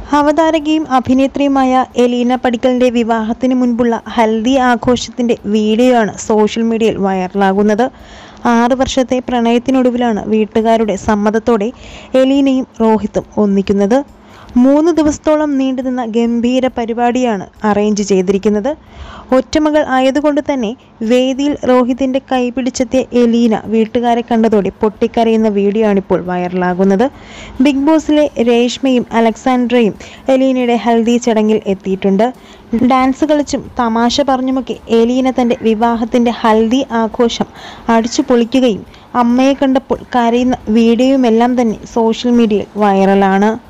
അവതാരകയും അഭിനേത്രിയുമായ Elina പടിക്കലിന്റെ വിവാഹത്തിന് മുൻപുള്ള ഹൽദി ആഘോഷത്തിന്റെ വീഡിയോ ആണ് സോഷ്യൽ മീഡിയയിൽ വൈറലാകുന്നത് ആറ് വർഷത്തെ പ്രണയത്തിനൊടുവിലാണ് വീട്ടുകാരുടെ സമ്മതത്തോടെ എലീനയും റോഹിത്തും ഒന്നിക്കുന്നത് മൂന്ന് ദിവസത്തോളം നീണ്ടുനിന്ന ഗംഭീര പരിപാടിയാണ് അറേഞ്ച് ചെയ്തിരിക്കുന്നത് ഒറ്റമകൾ ആയതുകൊണ്ട് തന്നെ വേദിയിൽ റോഹിതിന്റെ കൈപിടിച്ചെത്തിയ എലീന വീട്ടുകാരെ കണ്ടതോടെ പൊട്ടിക്കരയുന്ന വീഡിയോ ആണിപ്പോൾ വൈറലാകുന്നത് ബിഗ് ബോസിലെ രേഷ്മയും അലക്സാൻഡ്രയും എലീനയുടെ ഹൽദി ചടങ്ങിൽ എത്തിയിട്ടുണ്ട് ഡാൻസ് കളിച്ചും തമാശ പറഞ്ഞുമൊക്കെ എലീന തന്റെ വിവാഹത്തിന്റെ ഹൽദി ആഘോഷം അടിച്ചു പൊളിക്കുകയും അമ്മയെ കണ്ടപ്പോൾ കരയുന്ന വീഡിയോയുമെല്ലാം തന്നെ സോഷ്യൽ മീഡിയയിൽ വൈറലാണ്